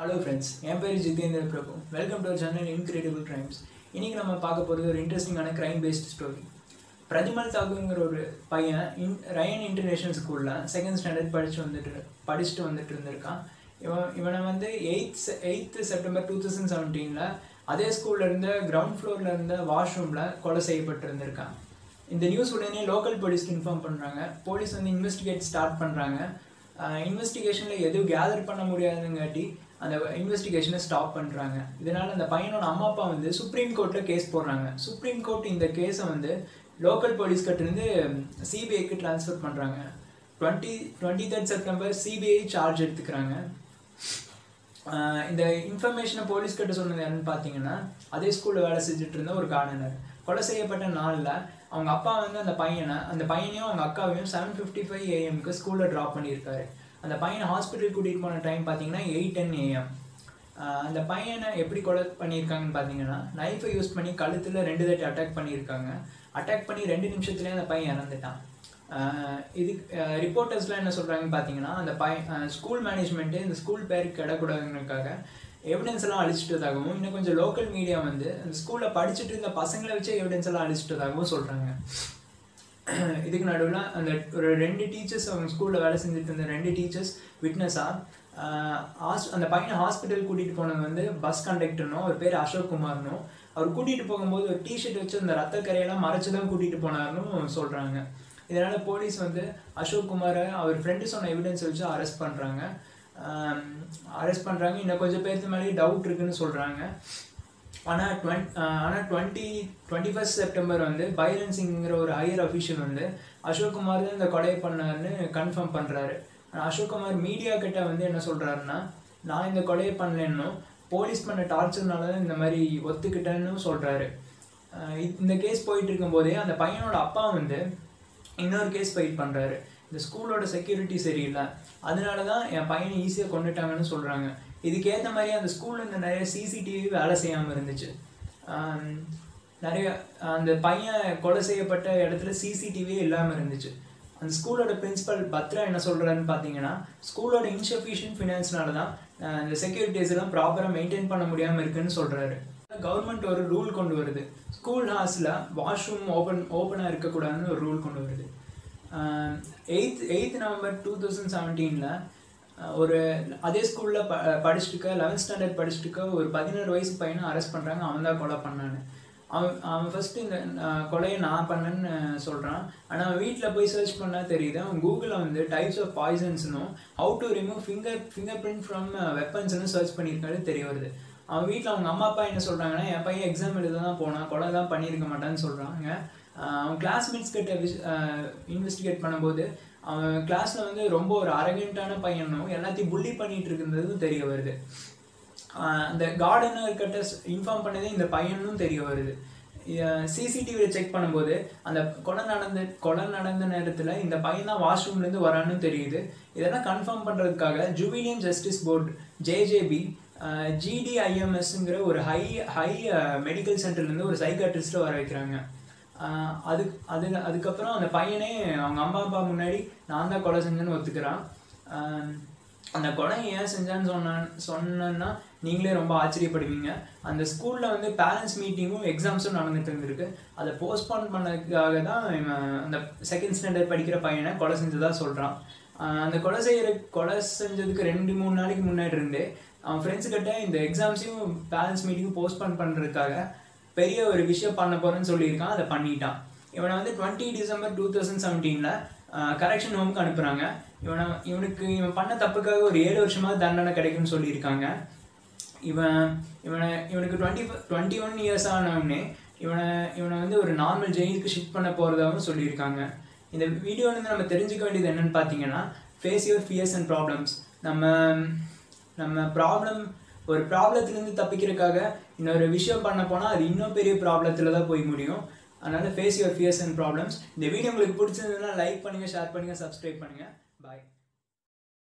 hello friends என் பேர் Jitendra Prabhu welcome to channel incredible crimes இன்றைக்கி நம்ம பார்க்க போகிறது ஒரு இன்ட்ரெஸ்டிங்கான க்ரைம் பேஸ்ட் ஸ்டோரி பிரதிமல் தாக்குங்கிற ஒரு பையன் இன் ரயன் இன்டர்நேஷனல் ஸ்கூலில் செகண்ட் ஸ்டாண்டர்ட் படிச்சு வந்துட்டு படிச்சுட்டு வந்துட்டு இருந்திருக்கான் இவன் இவனை வந்து eight eight September two thousand செவன்டீனில் அதே ஸ்கூலில் இருந்த கிரவுண்ட் ஃப்ளோரில் இருந்த வாஷ்ரூமில் கொலை செய்யப்பட்டிருந்திருக்கான் இந்த நியூஸ் உடனே லோக்கல் போலீஸ்க்கு இன்ஃபார்ம் பண்ணுறாங்க போலீஸ் வந்து இன்வெஸ்டிகேட் ஸ்டார்ட் பண்ணுறாங்க இன்வெஸ்டிகேஷனில் எதுவும் கேதர் பண்ண முடியாதுங்காட்டி அந்த இன்வெஸ்டிகேஷனை ஸ்டாப் பண்ணுறாங்க இதனால் அந்த பையனோட அம்மா அப்பா வந்து சுப்ரீம் கோர்ட்டில் கேஸ் போடுறாங்க சுப்ரீம் கோர்ட் இந்த கேஸை வந்து லோக்கல் போலீஸ் கிட்டேருந்து சிபிஐக்கு ட்ரான்ஸ்ஃபர் பண்ணுறாங்க twenty twenty third September CBI charge எடுத்துக்கிறாங்க ஆஹ் இந்த இன்ஃபர்மேஷனை போலீஸ் கிட்ட சொன்னது என்னன்னு பார்த்தீங்கன்னா அதே ஸ்கூலில் வேலை செஞ்சுட்டு இருந்த ஒரு கார்டனர் கொலை செய்யப்பட்ட நாளில் அவங்க அப்பா வந்து அந்த பையனை அந்த பையனையும் அவங்க அக்காவையும் செவன் ஃபிஃப்டி ஃபைவ் ஏஎம்க்கு ஸ்கூலில் ட்ராப் பண்ணியிருக்காரு அந்த பையனை ஹாஸ்பிட்டல் கூட்டிகிட்டு போன டைம் பார்த்தீங்கன்னா எயிட் டென் ஏஎம் அந்த பையனை எப்படி கொலை பண்ணியிருக்காங்கன்னு பார்த்தீங்கன்னா நைஃபை யூஸ் பண்ணி கழுத்தில் ரெண்டு தட்டி அட்டாக் பண்ணியிருக்காங்க அட்டாக் பண்ணி ரெண்டு நிமிஷத்துலேயே அந்த பையன் இறந்துட்டான் ஆஹ் இது ரிப்போர்ட்டர்ஸ்லாம் என்ன சொல்கிறாங்கன்னு பார்த்தீங்கன்னா அந்த பையன் ஸ்கூல் மேனேஜ்மெண்ட்டு இந்த ஸ்கூல் பேருக்கு இடக்கூடாதுங்கிறதுக்காக எவிடன்ஸ் எல்லாம் அழிச்சிட்டதாகவும் இன்னும் கொஞ்சம் லோக்கல் மீடியா வந்து அந்த ஸ்கூலில் படிச்சுட்டு இருந்த பசங்களை வச்சே எவிடன்ஸ் எல்லாம் அழிச்சிட்டதாகவும் சொல்கிறாங்க இதுக்கு நடுவில் அந்த ஒரு ரெண்டு டீச்சர்ஸ் அவங்க ஸ்கூலில் வேலை செஞ்சுட்டு இருந்த ரெண்டு டீச்சர்ஸ் விட்னஸாக ஹாஸ் அந்த பையனை ஹாஸ்பிட்டல் கூட்டிகிட்டு போனது வந்து பஸ் கண்டக்டர்னும் அவர் பேர் அசோக் குமார்னும் அவர் கூட்டிகிட்டு போகும்போது ஒரு டிஷர்ட் வச்சு அந்த ரத்த கரையெல்லாம் மறைச்சு தான் கூட்டிகிட்டு போனாருன்னு சொல்கிறாங்க இதனால் போலீஸ் வந்து அசோக் குமாரை அவர் ஃப்ரெண்டு சொன்ன எவிடன்ஸ் வச்சு அரெஸ்ட் பண்ணுறாங்க அரெஸ்ட் பண்ணுறாங்க இன்னும் கொஞ்சம் பேருக்கு மேலேயே டவுட் இருக்குன்னு சொல்கிறாங்க ஆனால் டுவெண்ட் ஆனால் டுவெண்ட்டி டுவெண்ட்டி ஃபஸ்ட் செப்டம்பர் வந்து பைரன் சிங்கிற ஒரு ஹையர் அஃபிஷியல் வந்து அசோக் குமார் தான் இந்த கொலை பண்ணாருன்னு கன்ஃபார்ம் பண்ணுறாரு அசோக் குமார் மீடியா கிட்ட வந்து என்ன சொல்கிறாருன்னா நான் இந்த கொலையை பண்ணலன்னும் போலீஸ் பண்ண டார்ச்சர்னால தான் இந்த மாதிரி ஒத்துக்கிட்டேன்னு சொல்கிறாரு இந்த கேஸ் போயிட்டு இருக்கும்போதே அந்த பையனோட அப்பா வந்து இன்னொரு கேஸ் ஃபைட் பண்ணுறாரு இந்த ஸ்கூலோட செக்யூரிட்டி சரியில்லை அதனால தான் என் பையனை ஈஸியாக கொண்டுட்டாங்கன்னு சொல்கிறாங்க இதுக்கேற்ற மாதிரி அந்த ஸ்கூலில் இந்த நிறைய சிசிடிவி வேலை செய்யாமல் இருந்துச்சு நிறைய அந்த பையன் கொலை செய்யப்பட்ட இடத்துல சிசிடிவியே இல்லாமல் இருந்துச்சு அந்த ஸ்கூலோட பிரின்சிபல் பத்ரா என்ன சொல்கிறாருன்னு பார்த்தீங்கன்னா ஸ்கூலோட இன்சஃபிஷியன்ட் ஃபினான்ஸ்னால தான் இந்த செக்யூரிட்டிஸ் எல்லாம் ப்ராப்பராக மெயின்டைன் பண்ண முடியாமல் இருக்குன்னு சொல்கிறாரு கவர்மெண்ட் ஒரு ரூல் கொண்டு வருது ஸ்கூல் ஹாஸில் வாஷ்ரூம் ஓப்பன் ஓப்பனாக இருக்கக்கூடாதுன்னு ஒரு ரூல் கொண்டு வருது eight eight November two thousand செவன்டீனில் ஒரு அதே ஸ்கூலில் ப படிச்சுட்டு இருக்க லெவன்த் ஸ்டாண்டர்ட் படிச்சுட்டு இருக்க ஒரு பதினேழு வயசு பையனை அரெஸ்ட் பண்ணுறாங்க அவன் தான் கொலை பண்ணான்னு அவன் அவன் ஃபஸ்ட்டு இந்த கொலையை நான் பண்ணேன்னு சொல்கிறான் ஆனால் அவன் வீட்டில் போய் சர்ச் பண்ணால் தெரியுது அவன் கூகுளில் வந்து டைப்ஸ் ஆஃப் பாய்சன்ஸ்னும் how to remove finger finger print from வெப்பன்ஸ்னு சர்ச் பண்ணியிருக்காரு தெரிய வருது அவன் வீட்டில் அவங்க அம்மா அப்பா என்ன சொல்கிறாங்கன்னா என் பையன் எக்ஸாம் எழுத தான் போனான் கொலை தான் பண்ணியிருக்க மாட்டான்னு சொல்கிறாங்க அவன் கிளாஸ்மேட்ஸ் கிட்ட இன்வெஸ்டிகேட் பண்ணும்போது அவன் கிளாஸில் வந்து ரொம்ப ஒரு அரகண்டான பையனும் எல்லாத்தையும் புள்ளி பண்ணிட்டு இருக்கிறதும் தெரிய வருது அந்த கார்டனர் கிட்ட இன்ஃபார்ம் பண்ணதே இந்த பையனும் தெரிய வருது சிசிடிவியில் செக் பண்ணும்போது அந்த கொலை நடந்த கொலை நடந்த நேரத்தில் இந்த பையன் தான் வாஷ்ரூம்லேருந்து வரான்னு தெரியுது இதெல்லாம் கன்ஃபார்ம் பண்ணுறதுக்காக ஜுவிலியன் ஜஸ்டிஸ் போர்டு ஜேஜேபி ஜிடிஐஎம்எஸ்ங்கிற ஒரு ஹை ஹை மெடிக்கல் சென்டர்லேருந்து ஒரு சைக்காட்ரிஸ்ட்டை வர வைக்கிறாங்க அதுக்கு அது அதுக்கப்புறம் அந்த பையனே அவங்க அம்மா அப்பா முன்னாடி நான் தான் கொலை செஞ்சேன்னு ஒத்துக்கிறான் அந்த கொலை ஏன் செஞ்சான்னு சொன்னான் சொன்னேன்னா நீங்களே ரொம்ப ஆச்சரியப்படுவீங்க அந்த ஸ்கூலில் வந்து பேரண்ட்ஸ் மீட்டிங்கும் எக்ஸாம்ஸும் நடந்துட்டு இருந்திருக்கு அதை போஸ்ட்போன் பண்ணதுக்காக தான் இவன் அந்த செகண்ட் ஸ்டாண்டர்ட் படிக்கிற பையனை கொலை செஞ்சதாக சொல்கிறான் அந்த கொலை செய்கிற கொலை செஞ்சதுக்கு ரெண்டு மூணு நாளைக்கு முன்னாடி இருந்தே அவன் ஃப்ரெண்ட்ஸ் கிட்ட இந்த எக்ஸாம்ஸையும் பேரண்ட்ஸ் மீட்டிங்கும் போஸ்ட்போன் பண்ணுறதுக்காக பெரிய ஒரு விஷயம் பண்ண போகிறேன்னு சொல்லியிருக்கான் அதை பண்ணிட்டான் இவனை வந்து டுவெண்ட்டி டிசம்பர் டூ தௌசண்ட் செவன்டீனில் கரெக்ஷன் ஹோமுக்கு அனுப்புகிறாங்க இவனை இவனுக்கு இவன் பண்ண தப்புக்காக ஒரு ஏழு வருஷமாக தண்டனை கிடைக்கும்னு சொல்லியிருக்காங்க இவன் இவனை இவனுக்கு டுவெண்ட்டி டுவெண்ட்டி ஒன் இயர்ஸ் ஆனவனே இவனை இவனை வந்து ஒரு நார்மல் ஜெயிலுக்கு ஷிஃப்ட் பண்ண போகிறதாகவும் சொல்லியிருக்காங்க இந்த வீடியோலேருந்து நம்ம தெரிஞ்சுக்க வேண்டியது என்னென்னு பார்த்தீங்கன்னா face your fears and problems நம்ம நம்ம ப்ராப்ளம் ஒரு ப்ராப்ளத்துலேருந்து தப்பிக்கிறதுக்காக இன்னொரு விஷயம் பண்ண போனால் அது இன்னும் பெரிய ப்ராப்ளத்தில் தான் போய் முடியும் அதனால் face your fears and problems இந்த வீடியோ உங்களுக்கு பிடிச்சிருந்ததுன்னா லைக் பண்ணுங்கள் ஷேர் பண்ணுங்கள் சப்ஸ்கிரைப் பண்ணுங்கள் பாய்